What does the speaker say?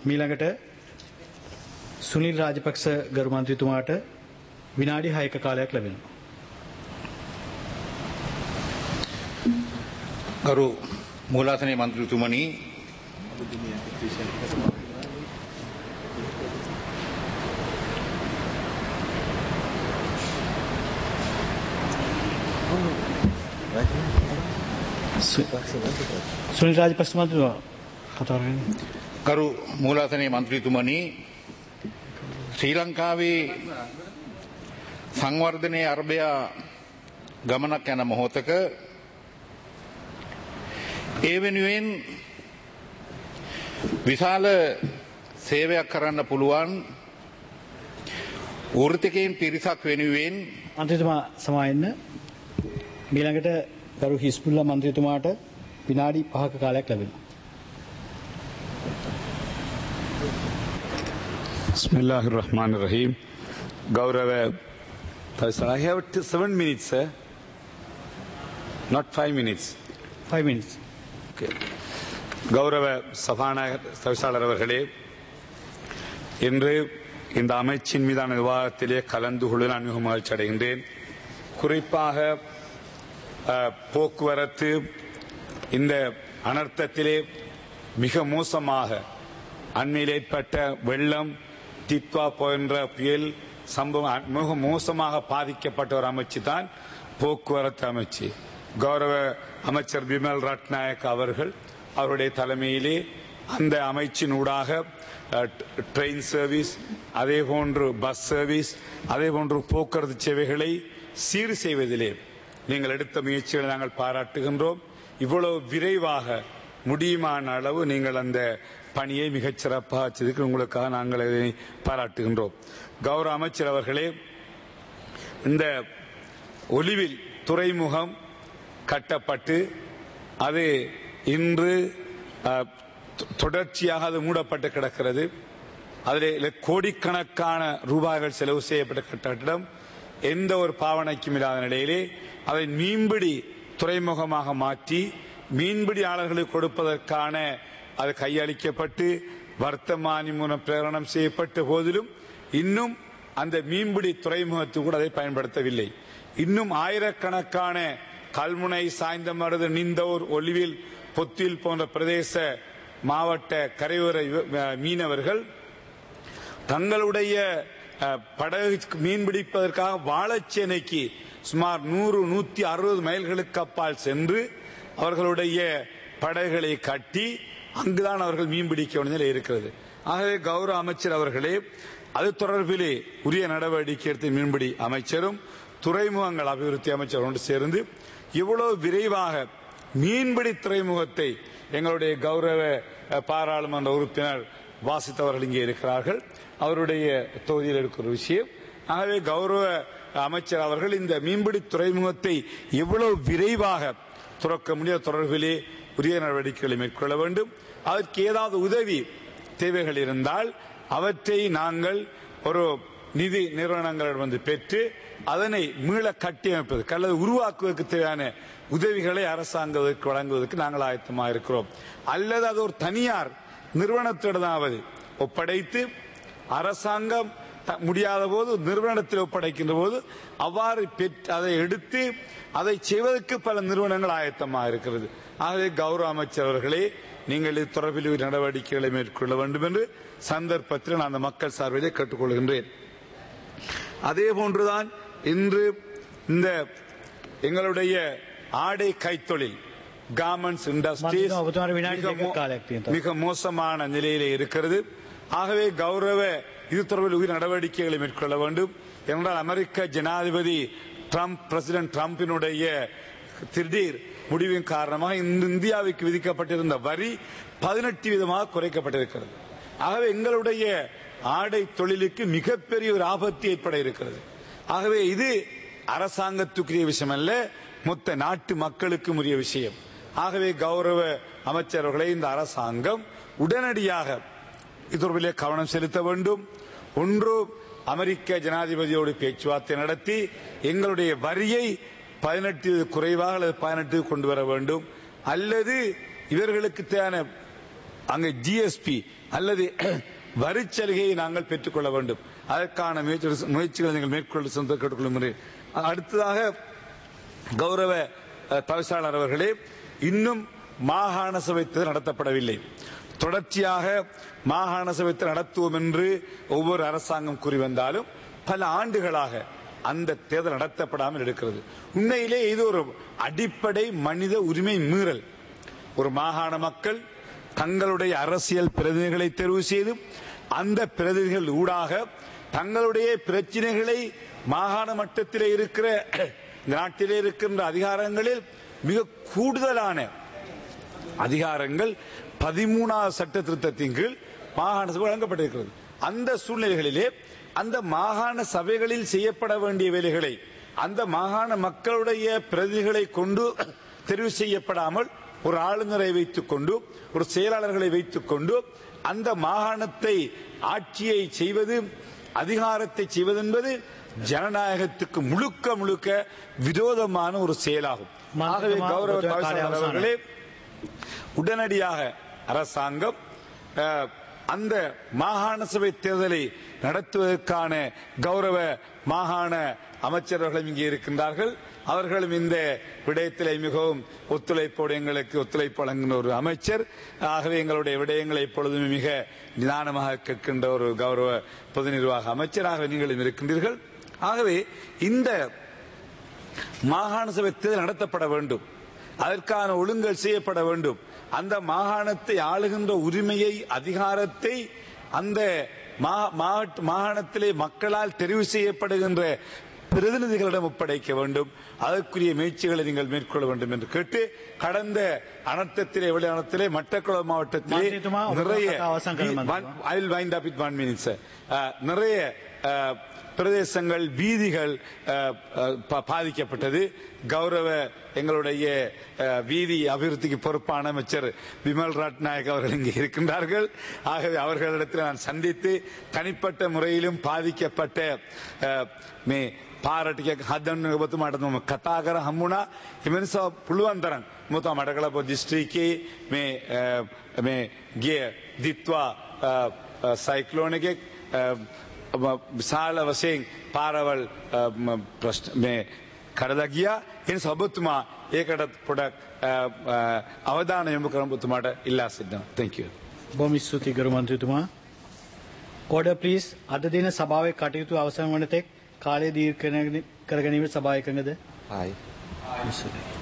මීළඟට සුනිල් රාජපක්ෂ ගරු මන්ත්‍රීතුමාට විනාඩි 6ක කාලයක් ලැබෙනවා. ගරු මූලාසනයේ මන්ත්‍රතුමනි සු- සුනිල් රාජපක්ෂ මන්ත්‍රීතුමා කතා කරන්නේ. ගරු මූලාසනයේ මන්ත්‍රීතුමනි ශ්‍රී ලංකාවේ සංවර්ධනය අර්භයා ගමනක් යන මොහොතක ඒ වෙනුවෙන් විශාල සේවයක් කරන්න පුළුවන් වෘතිකයෙන් පිරිසක් වෙනුවෙන් මන්ත්‍රීතුමා සමාවෙන්න මීළඟට ගරු හිස්පුල්ලා මන්ත්‍රීතුමාට විනාඩි 5ක කාලයක් ලැබෙනවා. Bismillahir Rahmanir Rahim. Gaurava Faisal, I have t- seven minutes, sir. Not five minutes. 5 minutes. Okay. கௌரவ சபாநாயகர் தவிசாளர் அவர்களே இன்று இந்த அமைச்சின் மீதான விவாதத்திலே கலந்து கொள்ள நான் மிக மகிழ்ச்சி அடைகின்றேன் குறிப்பாக அஹ், போக்குவரத்து இந்த அனர்த்தத்திலே மிக மோசமாக அண்மையில் ஏற்பட்ட வெள்ளம் தித்வா போன்ற புயல் சம்பவம் மிக மோசமாக பாதிக்கப்பட்ட ஒரு அமைச்சு தான் போக்குவரத்து அமைச்சு கௌரவ அமைச்சர் பிமல் ரட்நாயக் அவர்கள் அவருடைய தலைமையிலே அந்த அமைச்சின் ஊடாக அஹ், ட்ரெயின் சர்வீஸ் அதே போன்று பஸ் சர்வீஸ் அதே போன்று போக்குவரத்து சேவைகளை சீர் செய்வதிலே நீங்கள் எடுத்த முயற்சிகளை நாங்கள் பாராட்டுகின்றோம் இவ்வளவு விரைவாக முடியுமான அளவு நீங்கள் அந்த பணியை மிகச் சிறப்பாக செய்ததுக்கு உங்களுக்காக நாங்கள் இதை பாராட்டுகின்றோம் கௌரவ அமைச்சர் அவர்களே இந்த ஒலிவில் துறைமுகம் கட்டப்பட்டு அது இன்று அஹ், தொ- தொடர்ச்சியாக அது மூடப்பட்டு கிடக்கிறது அதில் கோடிக்கணக்கான ரூபாய்கள் செலவு செய்யப்பட்ட கட்டடம் எந்த ஒரு பாவனைக்கும் இல்லாத நிலையிலே அதை மீன்பிடி துறைமுகமாக மாற்றி மீன்பிடியாளர்களுக்கு கொடுப்பதற்கான அது கையளிக்கப்பட்டு வர்த்தமானி மூலம் பிரகடனம் செய்யப்பட்ட போதிலும் இன்னும் அந்த மீன்பிடி துறைமுகத்துக்கு கூட அதை பயன்படுத்தவில்லை இன்னும் ஆயிரக்கணக்கான கல்முனை சாய்ந்தமருது நிந்தோர் ஒலிவில் பொத்தில் போன்ற பிரதேச மாவட்ட கரையோர யுவ- மீனவர்கள் தங்களுடைய அஹ், படகு மீன்பிடிப்பதற்காக வாழைச்சேனைக்கு சுமார் நூறு நூத்தி அறுபது மைல்களுக்கு அப்பால் சென்று அவர்களுடைய படகுகளை கட்டி அங்குதான் அவர்கள் மீன்பிடிக்க வேண்டிய நிலை இருக்கிறது ஆகவே கௌரவ அமைச்சர் அவர்களே அது தொடர்பிலே உரிய நடவடிக்கை எடுத்த மீன்பிடி அமைச்சரும் துறைமுகங்கள் அபிவிருத்தி அமைச்சர் ஒன்று சேர்ந்து இவ்வளவு விரைவாக மீன்பிடி துறைமுகத்தை எங்களுடைய கௌரவ அஹ், பாராளுமன்ற உறுப்பினர் வாசித்தவர்கள் இங்கே இருக்கிறார்கள் அவருடைய தொகுதியில் இருக்கிற விஷயம் ஆகவே கௌரவ அமைச்சர் அவர்கள் இந்த மீன்பிடி துறைமுகத்தை எவ்வளவு விரைவாக துறக்க முடியாத தொடர்பிலே உரிய நடவடிக்கைகளை மேற்கொள்ள வேண்டும் அதற்கு ஏதாவது உதவி தேவைகள் இருந்தால் அவற்றை நாங்கள் ஒரு நிதி நிறுவனங்களிடம் வந்து பெற்று அதனை மீள கட்டியமைப்பதற்கு அல்லது உருவாக்குவதற்கு தேவையான உதவிகளை அரசாங்கத்திற்கு வழங்குவதற்கு நாங்கள் ஆயத்தமாக இருக்கிறோம் அல்லது அது ஒரு தனியார் நிறுவனத்திடமாவது ஒப்படைத்து அரசாங்கம் த- முடியாத போது நிறுவனத்தில் ஒப்படைக்கின்ற போது அவ்வாறு பெற்று அதை எடுத்து அதை செய்வதற்கு பல நிறுவனங்கள் ஆயத்தமாக இருக்கிறது ஆகவே கௌரவ அமைச்சர் அவர்களே நீங்கள் இது தொடர்பில் உரிய நடவடிக்கைகளை மேற்கொள்ள வேண்டும் என்று சந்தர்ப்பத்தில் நான் அந்த மக்கள் சார்பிலே கேட்டுக்கொள்கின்றேன் அதே போன்றுதான் இன்று இந்த எங்களுடைய ஆடை கைத்தொழில் கார்மெண்ட்ஸ் இண்டஸ்ட்ரீஸ் மந்திரி, ஒவ்வொரு வினாடி மிக மோ- கால எக்தியம் மிக மோசமான நிலையிலே இருக்கிறது ஆகவே கௌரவ இது தொடர்பில் உரிய நடவடிக்கைகளை மேற்கொள்ள வேண்டும் என்றால் அமெரிக்க ஜனாதிபதி ட்ரம்ப் பிரசிடென்ட் ட்ரம்பினுடைய திடீர் முடிவின் காரணமாக இந்த இந்தியாவுக்கு விதிக்கப்பட்டிருந்த வரி பதினெட்டு விதமாக குறைக்கப்பட்டிருக்கிறது ஆகவே எங்களுடைய ஆடை தொழிலுக்கு மிகப்பெரிய ஒரு ஆபத்து ஏற்பட இருக்கிறது ஆகவே இது அரசாங்கத்துக்குரிய விஷயம் அல்ல மொத்த நாட்டு மக்களுக்கும் உரிய விஷயம் ஆகவே கௌரவ அமைச்சர்களை இந்த அரசாங்கம் உடனடியாக இது தொடர்பிலே கவனம் செலுத்த வேண்டும் ஒன்று அமெரிக்க ஜனாதிபதியோடு பேச்சுவார்த்தை நடத்தி எங்களுடைய வரியை பதினெட்டு குறைவாக அல்லது பதினெட்டு கொண்டு வர வேண்டும் அல்லது இவர்களுக்கு தேவையான அங்கே ஜிஎஸ்பி அல்லது வரிச்சலுகையை நாங்கள் பெற்றுக்கொள்ள வேண்டும் அதற்கான முயற்சி முயற்சிகளை நீங்கள் மேற்கொள்ள சொந்த கேட்டுக்கொள்ளும் அடுத்ததாக கௌரவ அஹ், தவிசாளர் அவர்களே இன்னும் மாகாண சபை தேர்தல் நடத்தப்படவில்லை தொடர்ச்சியாக மாகாண சபை தேர்தல் நடத்துவோம் என்று ஒவ்வொரு அரசாங்கம் கூறி வந்தாலும் பல ஆண்டுகளாக அந்த தேர்தல் நடத்தப்படாமல் இருக்கிறது உண்மையிலே இது ஒரு அடிப்படை மனித உரிமை மீறல் ஒரு மாகாண மக்கள் தங்களுடைய அரசியல் பிரதிநிதிகளை தெரிவு செய்து அந்த பிரதிநிதிகள் ஊடாக தங்களுடைய பிரச்சனைகளை மாகாண மட்டத்திலே இருக்கிற இந்த நாட்டிலே இருக்கின்ற அதிகாரங்களில் மிக கூடுதலான அதிகாரங்கள் பதிமூணாவது சட்ட திருத்தத்தின் கீழ் மாகாண சபை வழங்கப்பட்டிருக்கிறது அந்த சூழ்நிலைகளிலே அந்த மாகாண சபைகளில் செய்யப்பட வேண்டிய வேலைகளை அந்த மாகாண மக்களுடைய பிரதிநிதிகளை கொண்டு தெரிவு செய்யப்படாமல் ஒரு ஆளுநரை வைத்துக் கொண்டு ஒரு செயலாளர்களை வைத்துக் கொண்டு அந்த மாகாணத்தை ஆட்சியை செய்வது அதிகாரத்தை செய்வது என்பது ஜனநாயகத்துக்கு முழுக்க முழுக்க விரோதமான ஒரு செயலாகும் ஆகவே கௌரவ தவிசாளர் அவர்களே உடனடியாக அரசாங்கம் அஹ், அந்த மாகாண சபை தேர்தலை நடத்துவதற்கான கௌரவ மாகாண அமைச்சர்களும் இங்கே இருக்கின்றார்கள் அவர்களும் இந்த விடயத்திலே மிகவும் ஒத்துழைப்போடு எங்களுக்கு ஒத்துழைப்பு வழங்குகின்ற ஒரு அமைச்சர் ஆகவே எங்களுடைய விடயங்களை எப்பொழுதும் மிக நிதானமாக கேட்கின்ற ஒரு கௌரவ பொது நிர்வாக அமைச்சராக நீங்களும் இருக்கின்றீர்கள் ஆகவே இந்த மாகாண சபை தேர்தல் நடத்தப்பட வேண்டும் அதற்கான ஒழுங்கல் செய்யப்பட வேண்டும் அந்த மாகாணத்தை ஆளுகின்ற உரிமையை அதிகாரத்தை அந்த மா- மாவட்ட- மாகாணத்திலே மக்களால் தெரிவு செய்யப்படுகின்ற பிரதிநிதிகளிடம் ஒப்படைக்க வேண்டும் அதற்குரிய முயற்சிகளை நீங்கள் மேற்கொள்ள வேண்டும் என்று கேட்டு கடந்த அனர்த்தத்திலே வெளியானத்திலே மட்டக்குளம் மாவட்டத்திலே மந்திரித்துமா, ஒரு நிறைய பக்கம் அவசானம் கருது மந்திரித்துமா. I will wind up it one minutes நிறைய அஹ், பிரதேசங்கள் வீதிகள் அஹ், அஹ், பா- பாதிக்கப்பட்டது கௌரவ எங்களுடைய அஹ், வீதி அபிவிருத்திக்கு பொறுப்பான அமைச்சர் விமல் ராட்நாயக் அவர்கள் இங்கே இருக்கின்றார்கள் ஆகவே அவர்களிடத்தில் நான் சந்தித்து தனிப்பட்ட முறையிலும் பாதிக்கப்பட்ட அஹ், மே පාරටික හදන්න ඔබතුමාට මම කතා කර හම්බුණා එමනිසා පුළුවන් තරම් මොතා මටකලප දිස්ත්‍රීකයේ මේ අ, මේ ගිය දිත්වා සයිකලෝන එකෙක් විශාල වශයෙන් පාරවල් අ, ම, ප්‍රශ්න මේ කරද ගියා එනි සබතුමා ඒකටත් පොඩක් අ, අ, අවධාන යොමු කරමුතුමාට ඉල්ලා සිද්ධන තැංකව. බොහොම ස්තුතියි ගරු මන්ත්‍රීතුමා. ඕඩර් ප්ලීස් අද දින සභාවේ කටයුතු අවසන් වන තෙක් කාලය දීර්ඝ කරගැනීමට සභාව එකඟද? ආයි ස්තුතියි.